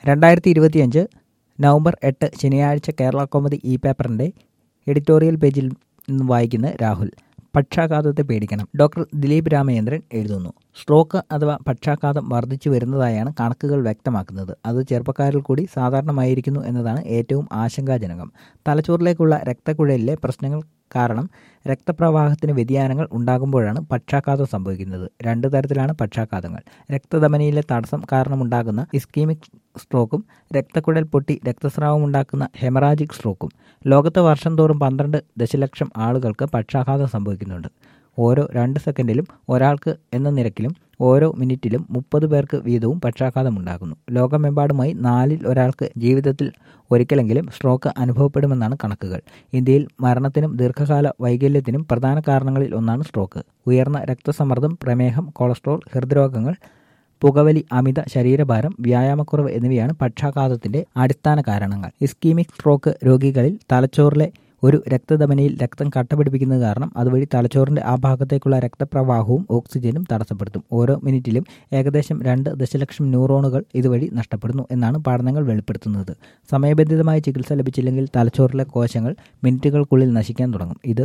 രണ്ടായിരത്തി ഇരുപത്തിയഞ്ച് നവംബർ എട്ട് ശനിയാഴ്ച കേരള കോമഡി ഇ പേപ്പറിൻ്റെ എഡിറ്റോറിയൽ പേജിൽ നിന്ന് വായിക്കുന്ന രാഹുൽ പക്ഷാഘാതത്തെ പേടിക്കണം ഡോക്ടർ ദിലീപ് രാമചന്ദ്രൻ എഴുതുന്നു സ്ട്രോക്ക് അഥവാ പക്ഷാഘാതം വർദ്ധിച്ചു വരുന്നതായാണ് കണക്കുകൾ വ്യക്തമാക്കുന്നത് അത് ചെറുപ്പക്കാരിൽ കൂടി സാധാരണമായിരിക്കുന്നു എന്നതാണ് ഏറ്റവും ആശങ്കാജനകം തലച്ചോറിലേക്കുള്ള രക്തക്കുഴലിലെ പ്രശ്നങ്ങൾ കാരണം രക്തപ്രവാഹത്തിന് വ്യതിയാനങ്ങൾ ഉണ്ടാകുമ്പോഴാണ് പക്ഷാഘാതം സംഭവിക്കുന്നത് രണ്ട് തരത്തിലാണ് പക്ഷാഘാതങ്ങൾ രക്തധമനിയിലെ തടസ്സം കാരണമുണ്ടാകുന്ന ഇസ്കീമിക് സ്ട്രോക്കും രക്തക്കുഴൽ പൊട്ടി രക്തസ്രാവം ഉണ്ടാക്കുന്ന ഹെമറാജിക് സ്ട്രോക്കും ലോകത്ത് വർഷം തോറും പന്ത്രണ്ട് ദശലക്ഷം ആളുകൾക്ക് പക്ഷാഘാതം സംഭവിക്കുന്നുണ്ട് ഓരോ രണ്ട് സെക്കൻഡിലും ഒരാൾക്ക് എന്ന നിരക്കിലും ഓരോ മിനിറ്റിലും മുപ്പത് പേർക്ക് വീതവും പക്ഷാഘാതം ഉണ്ടാകുന്നു ലോകമെമ്പാടുമായി നാലിൽ ഒരാൾക്ക് ജീവിതത്തിൽ ഒരിക്കലെങ്കിലും സ്ട്രോക്ക് അനുഭവപ്പെടുമെന്നാണ് കണക്കുകൾ ഇന്ത്യയിൽ മരണത്തിനും ദീർഘകാല വൈകല്യത്തിനും പ്രധാന കാരണങ്ങളിൽ ഒന്നാണ് സ്ട്രോക്ക് ഉയർന്ന രക്തസമ്മർദ്ദം പ്രമേഹം കൊളസ്ട്രോൾ ഹൃദ്രോഗങ്ങൾ പുകവലി അമിത ശരീരഭാരം വ്യായാമക്കുറവ് എന്നിവയാണ് പക്ഷാഘാതത്തിന്റെ അടിസ്ഥാന കാരണങ്ങൾ ഇസ്കീമിക് സ്ട്രോക്ക് രോഗികളിൽ തലച്ചോറിലെ ഒരു രക്തധമനിയിൽ രക്തം കട്ടപിടിപ്പിക്കുന്നത് കാരണം അതുവഴി തലച്ചോറിന്റെ ആ ഭാഗത്തേക്കുള്ള രക്തപ്രവാഹവും ഓക്സിജനും തടസ്സപ്പെടുത്തും ഓരോ മിനിറ്റിലും ഏകദേശം രണ്ട് ദശലക്ഷം ന്യൂറോണുകൾ ഇതുവഴി നഷ്ടപ്പെടുന്നു എന്നാണ് പഠനങ്ങൾ വെളിപ്പെടുത്തുന്നത് സമയബന്ധിതമായ ചികിത്സ ലഭിച്ചില്ലെങ്കിൽ തലച്ചോറിലെ കോശങ്ങൾ മിനിറ്റുകൾക്കുള്ളിൽ നശിക്കാൻ തുടങ്ങും ഇത്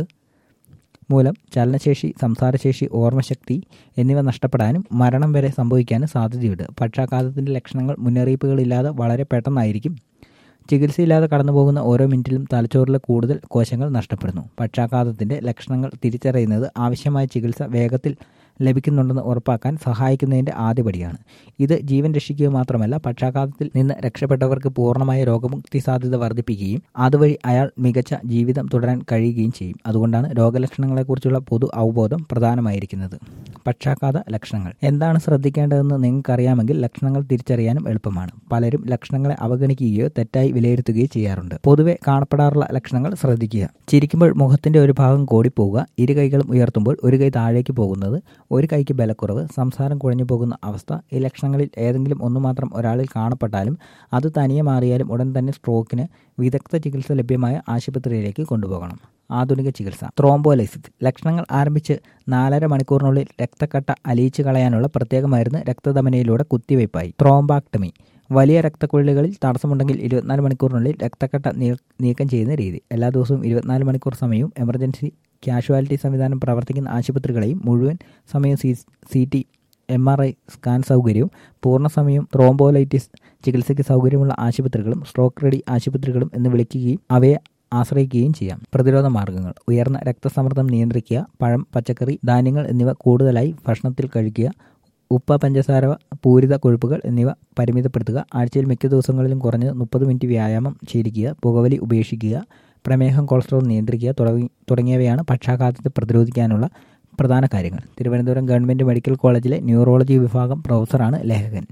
മൂലം ചലനശേഷി സംസാരശേഷി ഓർമ്മശക്തി എന്നിവ നഷ്ടപ്പെടാനും മരണം വരെ സംഭവിക്കാനും സാധ്യതയുണ്ട് പക്ഷാഘാതത്തിന്റെ ലക്ഷണങ്ങൾ മുന്നറിയിപ്പുകളില്ലാതെ വളരെ പെട്ടെന്നായിരിക്കും ചികിത്സയില്ലാതെ കടന്നുപോകുന്ന ഓരോ മിനിറ്റിലും തലച്ചോറിലെ കൂടുതൽ കോശങ്ങൾ നഷ്ടപ്പെടുന്നു പക്ഷാഘാതത്തിന്റെ ലക്ഷണങ്ങൾ തിരിച്ചറിയുന്നത് ആവശ്യമായ ചികിത്സ വേഗത്തിൽ ലഭിക്കുന്നുണ്ടെന്ന് ഉറപ്പാക്കാൻ സഹായിക്കുന്നതിന്റെ ആദ്യപടിയാണ് ഇത് ജീവൻ രക്ഷിക്കുക മാത്രമല്ല പക്ഷാഘാതത്തിൽ നിന്ന് രക്ഷപ്പെട്ടവർക്ക് പൂർണ്ണമായ രോഗമുക്തി സാധ്യത വർദ്ധിപ്പിക്കുകയും അതുവഴി അയാൾ മികച്ച ജീവിതം തുടരാൻ കഴിയുകയും ചെയ്യും അതുകൊണ്ടാണ് രോഗലക്ഷണങ്ങളെക്കുറിച്ചുള്ള പൊതു അവബോധം പ്രധാനമായിരിക്കുന്നത് പക്ഷാഘാത ലക്ഷണങ്ങൾ എന്താണ് ശ്രദ്ധിക്കേണ്ടതെന്ന് നിങ്ങൾക്കറിയാമെങ്കിൽ ലക്ഷണങ്ങൾ തിരിച്ചറിയാനും എളുപ്പമാണ് പലരും ലക്ഷണങ്ങളെ അവഗണിക്കുകയോ തെറ്റായി വിലയിരുത്തുകയോ ചെയ്യാറുണ്ട് പൊതുവെ കാണപ്പെടാറുള്ള ലക്ഷണങ്ങൾ ശ്രദ്ധിക്കുക ചിരിക്കുമ്പോൾ മുഖത്തിന്റെ ഒരു ഭാഗം കോടിപ്പോവുക ഇരു കൈകളും ഉയർത്തുമ്പോൾ ഒരു കൈ താഴേക്ക് പോകുന്നത് ഒരു കൈക്ക് ബലക്കുറവ് സംസാരം കുഴഞ്ഞു പോകുന്ന അവസ്ഥ ഈ ലക്ഷണങ്ങളിൽ ഏതെങ്കിലും ഒന്നു മാത്രം ഒരാളിൽ കാണപ്പെട്ടാലും അത് തനിയെ മാറിയാലും ഉടൻ തന്നെ സ്ട്രോക്കിന് വിദഗ്ധ ചികിത്സ ലഭ്യമായ ആശുപത്രിയിലേക്ക് കൊണ്ടുപോകണം ആധുനിക ചികിത്സ ത്രോംബോലൈസിസ് ലക്ഷണങ്ങൾ ആരംഭിച്ച് നാലര മണിക്കൂറിനുള്ളിൽ രക്തക്കട്ട അലിയിച്ചു കളയാനുള്ള പ്രത്യേക മരുന്ന് രക്തധമനിയിലൂടെ കുത്തിവയ്പായി ത്രോംബാക്ടമി വലിയ രക്തക്കുഴലുകളിൽ തടസ്സമുണ്ടെങ്കിൽ ഇരുപത്തിനാല് മണിക്കൂറിനുള്ളിൽ രക്തക്കട്ട നീക്കം ചെയ്യുന്ന രീതി എല്ലാ ദിവസവും ഇരുപത്തിനാല് മണിക്കൂർ സമയവും എമർജൻസി കാഷ്വാലിറ്റി സംവിധാനം പ്രവർത്തിക്കുന്ന ആശുപത്രികളെയും മുഴുവൻ സമയം C C T M R I scan സൗകര്യവും പൂർണ്ണസമയം ത്രോംബോലൈറ്റിസ് ചികിത്സയ്ക്ക് സൗകര്യമുള്ള ആശുപത്രികളും സ്ട്രോക്ക് റെഡി ആശുപത്രികളും എന്ന് വിളിക്കുകയും അവയെ ആശ്രയിക്കുകയും ചെയ്യാം പ്രതിരോധ മാർഗങ്ങൾ ഉയർന്ന രക്തസമ്മർദ്ദം നിയന്ത്രിക്കുക പഴം പച്ചക്കറി ധാന്യങ്ങൾ എന്നിവ കൂടുതലായി ഭക്ഷണത്തിൽ കഴിക്കുക ഉപ്പ പഞ്ചസാര പൂരിത കൊഴുപ്പുകൾ എന്നിവ പരിമിതപ്പെടുത്തുക ആഴ്ചയിൽ മിക്ക ദിവസങ്ങളിലും കുറഞ്ഞത് മുപ്പത് മിനിറ്റ് വ്യായാമം ശീലിക്കുക പുകവലി ഉപേക്ഷിക്കുക പ്രമേഹം കൊളസ്ട്രോൾ നിയന്ത്രിക്കുക തുടങ്ങി തുടങ്ങിയവയാണ് പക്ഷാഘാതത്തെ പ്രതിരോധിക്കാനുള്ള പ്രധാന കാര്യങ്ങൾ തിരുവനന്തപുരം ഗവൺമെൻറ് മെഡിക്കൽ കോളേജിലെ ന്യൂറോളജി വിഭാഗം പ്രൊഫസറാണ് ലേഖകൻ